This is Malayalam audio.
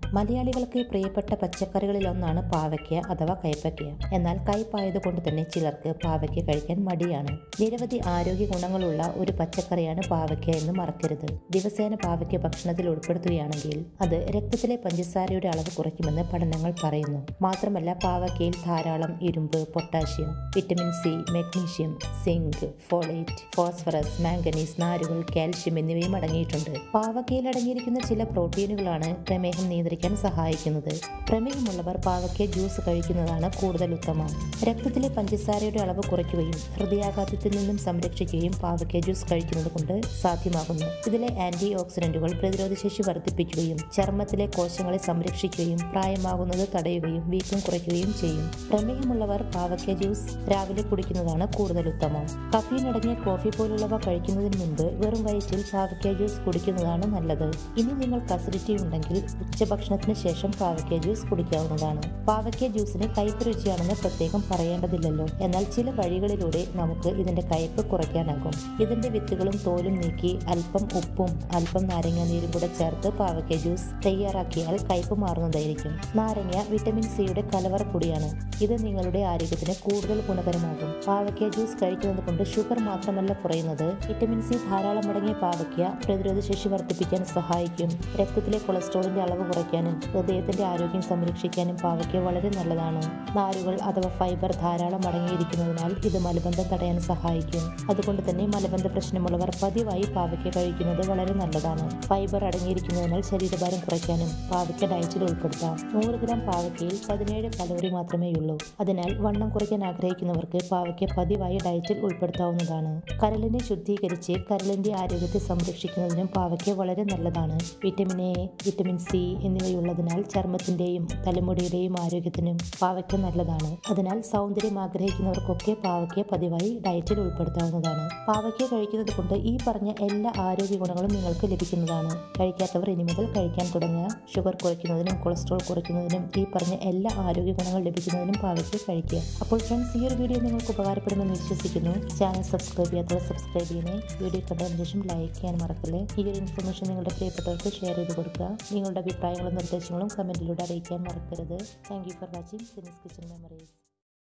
മലയാളികൾക്ക് പ്രിയപ്പെട്ട പച്ചക്കറികളിലൊന്നാണ് പാവയ്ക്ക അഥവാ കൈപ്പയ്ക്ക എന്നാൽ കയ്പായതുകൊണ്ട് തന്നെ ചിലർക്ക് പാവയ്ക്ക കഴിക്കാൻ മടിയാണ് നിരവധി ആരോഗ്യ ഗുണങ്ങളുള്ള ഒരു പച്ചക്കറിയാണ് പാവയ്ക്ക എന്ന് മറക്കരുത് ദിവസേന പാവയ്ക്ക ഭക്ഷണത്തിൽ ഉൾപ്പെടുത്തുകയാണെങ്കിൽ അത് രക്തത്തിലെ പഞ്ചസാരയുടെ അളവ് കുറയ്ക്കുമെന്ന് പഠനങ്ങൾ പറയുന്നു മാത്രമല്ല പാവയ്ക്കയിൽ ധാരാളം ഇരുമ്പ് potassium vitamin C magnesium zinc folate phosphorus manganese നാരുകൾ കാൽഷ്യം എന്നിവയും അടങ്ങിയിട്ടുണ്ട് പാവയ്ക്കയിൽ അടങ്ങിയിരിക്കുന്ന ചില പ്രോട്ടീനുകളാണ് പ്രമേഹം നിയന്ത്രിക്കാൻ സഹായിക്കുന്നത് പ്രമേഹമുള്ളവർ പാവയ്ക്ക ജ്യൂസ് കഴിക്കുന്നതാണ് കൂടുതൽ ഉത്തമം രക്തത്തിലെ പഞ്ചസാരയുടെ അളവ് കുറയ്ക്കുകയും ഹൃദയാഘാതത്തിൽ നിന്നും സംരക്ഷിക്കുകയും പാവയ്ക്ക ജ്യൂസ് കഴിക്കുന്നത് കൊണ്ട് സാധ്യമാകുന്നു ഇതിലെ ആന്റി ഓക്സിഡന്റുകൾ പ്രതിരോധശേഷി വർദ്ധിപ്പിക്കുകയും ചർമ്മത്തിലെ കോശങ്ങളെ സംരക്ഷിക്കുകയും പ്രായമാകുന്നത് തടയുകയും വീക്കം കുറയ്ക്കുകയും ചെയ്യും പ്രമേഹമുള്ളവർ പാവയ്ക്ക ജ്യൂസ് രാവിലെ കുടിക്കുന്നതാണ് കൂടുതൽ ഉത്തമം കഫീൻ അടങ്ങിയ കോഫി പോലുള്ളവ കഴിക്കുന്നതിന് മുൻപ് വെറും വയറ്റിൽ പാവയ്ക്ക ജ്യൂസ് കുടിക്കുന്നതാണ് നല്ലത് ഇനി നിങ്ങൾക്ക് അസിഡിറ്റി ഉണ്ടെങ്കിൽ ഉച്ചഭക്ഷണത്തിന് ശേഷം പാവയ്ക്ക ജ്യൂസ് കുടിക്കാവുന്നതാണ് പാവയ്ക്ക ജ്യൂസിന് കയ്പ് രുചിയാണെന്ന് പ്രത്യേകം പറയേണ്ടതില്ലല്ലോ എന്നാൽ ചില വഴികളിലൂടെ നമുക്ക് ഇതിന്റെ കയ്പ് കുറയ്ക്കാനാകും ഇതിന്റെ വിത്തുകളും തോലും നീക്കി അല്പം ഉപ്പും അല്പം നാരങ്ങ നീരും കൂടെ ചേർത്ത് പാവയ്ക്ക ജ്യൂസ് തയ്യാറാക്കിയാൽ കയ്പ് മാറുന്നതായിരിക്കും നാരങ്ങ വിറ്റമിൻ സിയുടെ കലവറ കൂടിയാണ് ഇത് നിങ്ങളുടെ ആരോഗ്യത്തിന് കൂടുതൽ ഗുണകരമാകും പാവയ്ക്ക ജ്യൂസ് കഴിക്കുന്നത് കൊണ്ട് ഷുഗർ മാത്രമല്ല കുറയുന്നത് വിറ്റമിൻ സി ധാരാളം അടങ്ങിയ പാവയ്ക്ക പ്രതിരോധശേഷി വർദ്ധിപ്പിക്കാൻ സഹായിക്കും രക്തത്തിലെ കൊളസ്ട്രോളിന്റെ അളവ് കുറയ്ക്കാനും ഹൃദയത്തിന്റെ ആരോഗ്യം സംരക്ഷിക്കാനും പാവയ്ക്ക വളരെ നല്ലതാണ് നാരുകൾ അഥവാ ഫൈബർ ധാരാളം അടങ്ങിയിരിക്കുന്നതിനാൽ ഇത് മലബന്ധം തടയാൻ സഹായിക്കും അതുകൊണ്ട് തന്നെ മലബന്ധ പ്രശ്നമുള്ളവർ പതിവായി പാവയ്ക്ക കഴിക്കുന്നത് വളരെ നല്ലതാണ് ഫൈബർ അടങ്ങിയിരിക്കുന്നതിനാൽ ശരീരഭാരം കുറയ്ക്കാനും പാവയ്ക്ക ഡയറ്റിൽ ഉൾപ്പെടുത്താം നൂറ് ഗ്രാം പാവയ്ക്കയിൽ പതിനേഴ് കലോറി മാത്രമേ ഉള്ളൂ അതിനാൽ വണ്ണം കുറയ്ക്കാൻ ആഗ്രഹിക്കുന്നവർക്ക് പാവയ്ക്ക പതിവായി ഡയറ്റിൽ ഉൾപ്പെടുത്താവുന്നതാണ് കരളിനെ ശുദ്ധീകരിച്ച് കരളിന്റെ ആരോഗ്യത്തെ സംരക്ഷിക്കുന്നതിനും പാവയ്ക്ക വളരെ നല്ലതാണ് വിറ്റമിൻ എ വിറ്റമിൻ സി എന്നിവയുള്ളതിനാൽ ചർമ്മത്തിന്റെയും തലമുടിയുടെയും ആരോഗ്യത്തിനും പാവയ്ക്ക നല്ലതാണ് അതിനാൽ സൗന്ദര്യം ആഗ്രഹിക്കുന്നവർക്കൊക്കെ പാവയ്ക്ക പതിവായി ഡയറ്റിൽ ഉൾപ്പെടുത്താവുന്നതാണ് പാവയ്ക്ക കഴിക്കുന്നത് കൊണ്ട് ഈ പറഞ്ഞ എല്ലാ ആരോഗ്യ ഗുണങ്ങളും നിങ്ങൾക്ക് ലഭിക്കുന്നതാണ് കഴിക്കാത്തവർ ഇനി മുതൽ കഴിക്കാൻ തുടങ്ങുക ഷുഗർ കുറയ്ക്കുന്നതിനും കൊളസ്ട്രോൾ കുറയ്ക്കുന്നതിനും ഈ പറഞ്ഞ എല്ലാ ആരോഗ്യ ഗുണങ്ങൾ ലഭിക്കുന്നതിനും പാവയ്ക്ക കഴിക്കുക അപ്പോൾ ഫ്രണ്ട്സ് ഈ ഒരു വീഡിയോ നിങ്ങൾക്ക് ഉപകാരപ്പെടുമെന്ന് വിശ്വസിക്കുന്നു ചാനൽ സബ്സ്ക്രൈബ് ചെയ്യാത്തവർ സബ്സ്ക്രൈബ് ചെയ്യണേ വീഡിയോ കണ്ടതിന് ശേഷം ലൈക്ക് ചെയ്യാൻ മറക്കല്ലേ ഈ ഒരു ഇൻഫർമേഷൻ നിങ്ങളുടെ പ്രിയപ്പെട്ടവർക്ക് ഷെയർ ചെയ്ത് കൊടുക്കുക നിങ്ങളുടെ അഭിപ്രായങ്ങളും നിർദ്ദേശങ്ങളും കമൻറ്റിലൂടെ അറിയിക്കാൻ മറക്കരുത് thank you for watching Sini's kitchen memories